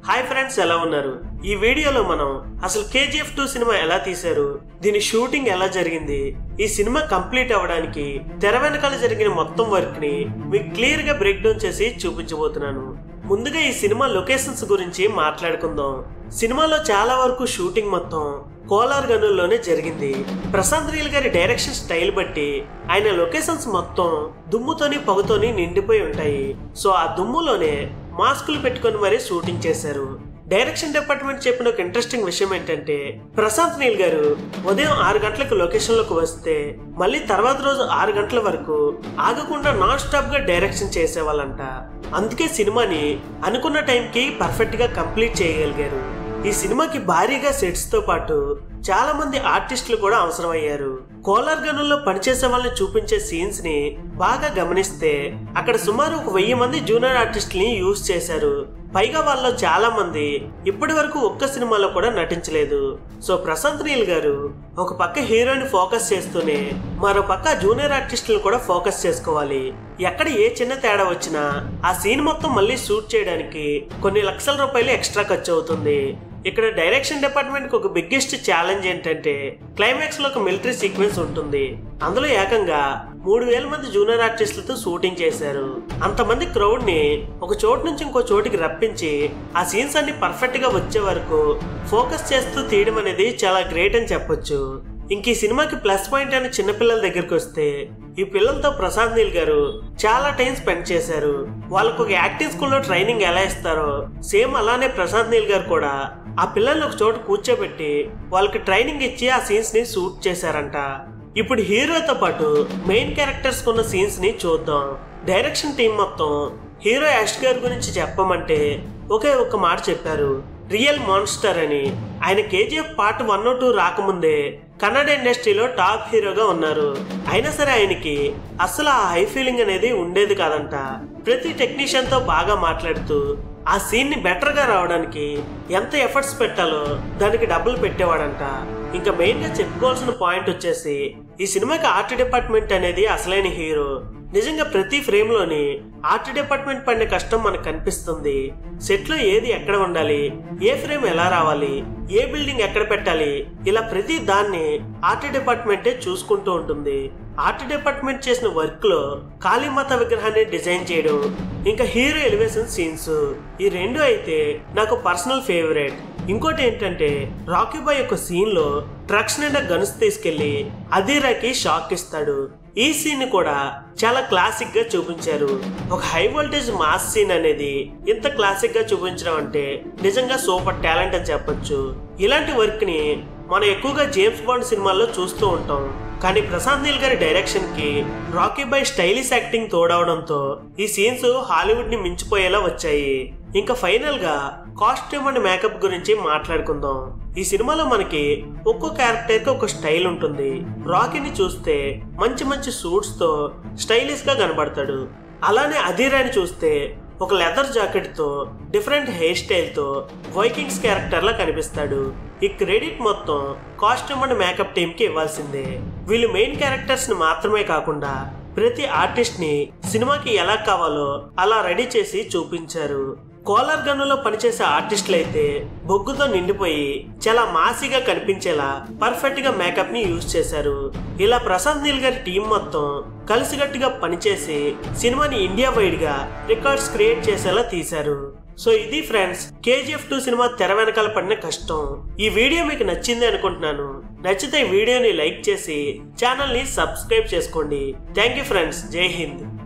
hi friends ఎలా ఉన్నారు ఈ వీడియోలో మనం అసలు కేజీఎఫ్ టూ సినిమా ఎలా తీశారు దీని షూటింగ్ ఎలా జరిగింది ఈ సినిమా కంప్లీట్ అవ్వడానికి తెర వెనకాల జరిగిన మొత్తం వర్క్ ని మీకు క్లియర్ గా బ్రేక్ డౌన్ చేసి చూపించబోతున్నాను ముందుగా ఈ సినిమా లొకేషన్స్ గురించి మాట్లాడుకుందాం సినిమాలో చాలా వరకు షూటింగ్ మొత్తం కోలార్ గనుల్లోనే జరిగింది ప్రశాంత్ నీల్ గారి డైరెక్షన్ స్టైల్ బట్టి ఆయన లొకేషన్స్ మొత్తం దుమ్ముతోని పొగతోని నిండిపోయి ఉంటాయి సో ఆ దుమ్ములోనే మాస్కులు పెట్టుకొని మరీ షూటింగ్ చేశారు డైరెక్షన్ డిపార్ట్మెంట్ చెప్పిన ఒక ఇంట్రెస్టింగ్ విషయం ఏంటంటే ప్రశాంత్ నీల్ గారు ఉదయం ఆరు గంటలకు లొకేషన్ లోకి వస్తే మళ్ళీ తర్వాత రోజు ఆరు గంటల వరకు ఆగకుండా నాన్ స్టాప్ గా డైరెక్షన్ చేసేవాళ్ళంట అందుకే సినిమాని అనుకున్న టైంకి పర్ఫెక్ట్ గా కంప్లీట్ చేయగలిగారు ఈ సినిమాకి భారీగా సెట్స్ తో పాటు చాలా మంది ఆర్టిస్టులు కూడా అవసరమయ్యారు కోలార్ గనుల్లో పనిచేసే వాళ్ళని చూపించే సీన్స్ ని బాగా గమనిస్తే అక్కడ సుమారు ఒక వెయ్యి మంది జూనియర్ ఆర్టిస్టులని యూజ్ చేశారు పైగా వాళ్ళలో చాలా మంది ఇప్పటి వరకు ఒక్క సినిమాలో కూడా నటించలేదు సో ప్రశాంత్ నీల్ గారు ఒక పక్క హీరోని ఫోకస్ చేస్తూనే మరో పక్క జూనియర్ ఆర్టిస్టులను కూడా ఫోకస్ చేసుకోవాలి ఎక్కడ ఏ చిన్న తేడా వచ్చినా ఆ సీన్ మొత్తం మళ్ళీ షూట్ చేయడానికి కొన్ని లక్షల రూపాయలు ఎక్స్ట్రా ఖర్చు అవుతుంది ఇక్కడ డైరెక్షన్ డిపార్ట్మెంట్ కి ఒక బిగ్గెస్ట్ ఛాలెంజ్ ఏంటంటే క్లైమాక్స్ లో ఒక మిలిటరీ సీక్వెన్స్ ఉంటుంది అందులో ఏకంగా మూడు వేల మంది జూనియర్ ఆర్టిస్టులతో షూటింగ్ చేశారు అంతమంది క్రౌడ్ ని ఒక చోటు నుంచి ఇంకో చోటికి రప్పించి ఆ సీన్స్ అన్ని పర్ఫెక్ట్ గా వచ్చే వరకు ఫోకస్ చేస్తూ తీయడం అనేది చాలా గ్రేట్ అని చెప్పొచ్చు ఇంక ఈ సినిమాకి ప్లస్ పాయింట్ అని చిన్నపిల్లల దగ్గరికి వస్తే ఈ పిల్లలతో ప్రసాద్ నీల్ గారు చాలా టైం స్పెండ్ చేశారు వాళ్ళకు ఒక యాక్టింగ్ స్కూల్లో ట్రైనింగ్ ఎలా ఇస్తారో సేమ్ అలానే ప్రసాద్ నీల్ గారు కూడా ఆ పిల్లల్ని ఒక చోట కూర్చోబెట్టి వాళ్ళకి ట్రైనింగ్ ఇచ్చి ఆ సీన్స్ ని షూట్ చేశారంట ఇప్పుడు హీరోతో పాటు మెయిన్ క్యారెక్టర్స్ ఉన్న సీన్స్ ని చూద్దాం డైరెక్షన్ టీం మొత్తం హీరో యాష్ గారి గురించి చెప్పమంటే ఒకే ఒక్క మాట చెప్పారు రియల్ మాన్స్టర్ అని ఆయన కేజీఎఫ్ పార్ట్ వన్ టూ రాకముందే కన్నడ ఇండస్ట్రీలో టాప్ హీరోగా ఉన్నారు అయినా సరే ఆయనకి అసలు ఆ హై ఫీలింగ్ అనేది ఉండేది కాదంట ప్రతి టెక్నీషియన్ తో బాగా మాట్లాడుతూ ఆ సీన్ ని బెటర్ గా రావడానికి ఎంత ఎఫర్ట్స్ పెట్టాలో దానికి డబ్బులు పెట్టేవాడంట ఇంకా మెయిన్ గా చెప్పుకోవాల్సిన పాయింట్ వచ్చేసి ఈ సినిమాకి ఆర్ట్ డిపార్ట్మెంట్ అనేది అసలైన హీరో నిజంగా ప్రతి ఫ్రేమ్ లోని ఆర్ట్ డిపార్ట్మెంట్ పడిన కష్టం మనకు కనిపిస్తుంది సెట్ లో ఏది ఎక్కడ ఉండాలి ఏ ఫ్రేమ్ ఎలా రావాలి ఏ బిల్డింగ్ ఎక్కడ పెట్టాలి ఇలా ప్రతి దాన్ని ఆర్ట్ డిపార్ట్మెంటే చూసుకుంటూ ఉంటుంది ఆర్ట్ డిపార్ట్మెంట్ చేసిన వర్క్ లో కాళీమాత విగ్రహాన్ని డిజైన్ చేయడం ఇంకా హీరో ఎలివేషన్ సీన్స్ ఈ రెండు అయితే నాకు పర్సనల్ ఫేవరెట్ ఇంకోటి ఏంటంటే రాకీ బాయ్ యొక్క సీన్ లో ట్రక్స్ నిండా గన్స్ తీసుకెళ్లి అదీరాకి షాక్ ఇస్తాడు ఈ సీన్ కూడా చాలా క్లాసిక్ గా చూపించారు ఒక హై వోల్టేజ్ మాస్ సీన్ అనేది ఇంత క్లాసిక్ గా చూపించడం అంటే నిజంగా సూపర్ టాలెంట్ అని చెప్పొచ్చు ఇలాంటి వర్క్ ని మనం ఎక్కువగా జేమ్స్ బాండ్ సినిమాల్లో చూస్తూ ఉంటాం కానీ ప్రశాంత్ నీల్ గారి డైరెక్షన్ కి రాకీ బాయ్ స్టైలిష్ యాక్టింగ్ తోడవడంతో ఈ సీన్స్ హాలీవుడ్ ని మించిపోయేలా వచ్చాయి ఇంకా ఫైనల్ గా కాస్ట్యూమ్ అండ్ మేకప్ గురించి మాట్లాడుకుందాం ఈ సినిమాలో మనకి ఒక్కో క్యారెక్టర్ కి ఒక స్టైల్ ఉంటుంది రాకీని చూస్తే మంచి మంచి సూట్స్ తో స్టైలిష్ గా కనబడతాడు అలానే అధీరాని చూస్తే ఒక లెదర్ జాకెట్ తో డిఫరెంట్ హెయిర్ స్టైల్ తో వైకింగ్స్ క్యారెక్టర్ లా కనిపిస్తాడు ఈ క్రెడిట్ మొత్తం కాస్ట్యూమ్ అండ్ మేకప్ టీమ్ కి ఇవ్వాల్సిందే వీళ్ళు మెయిన్ క్యారెక్టర్స్ ని మాత్రమే కాకుండా ప్రతి ఆర్టిస్ట్ ని సినిమాకి ఎలా కావాలో అలా రెడీ చేసి చూపించారు కోలార్ గన్నులో పనిచేసే ఆర్టిస్టులు అయితే బొగ్గుతో నిండిపోయి చాలా మాసిగా కనిపించేలా పర్ఫెక్ట్ గా మేకప్ ని యూజ్ చేశారు ఇలా ప్రశాంత్ నీల్ గారి టీం మొత్తం కలిసికట్టుగా పనిచేసి సినిమాని ఇండియా వైడ్ గా రికార్డ్స్ క్రియేట్ చేసేలా తీశారు సో ఇది ఫ్రెండ్స్ కేజీఎఫ్ టూ సినిమా తెర వెనకాల పడిన కష్టం ఈ వీడియో మీకు నచ్చింది అనుకుంటున్నాను నచ్చితే ఈ వీడియోని లైక్ చేసి ఛానల్ని సబ్స్క్రైబ్ చేసుకోండి థ్యాంక్ యూ ఫ్రెండ్స్ జై హింద్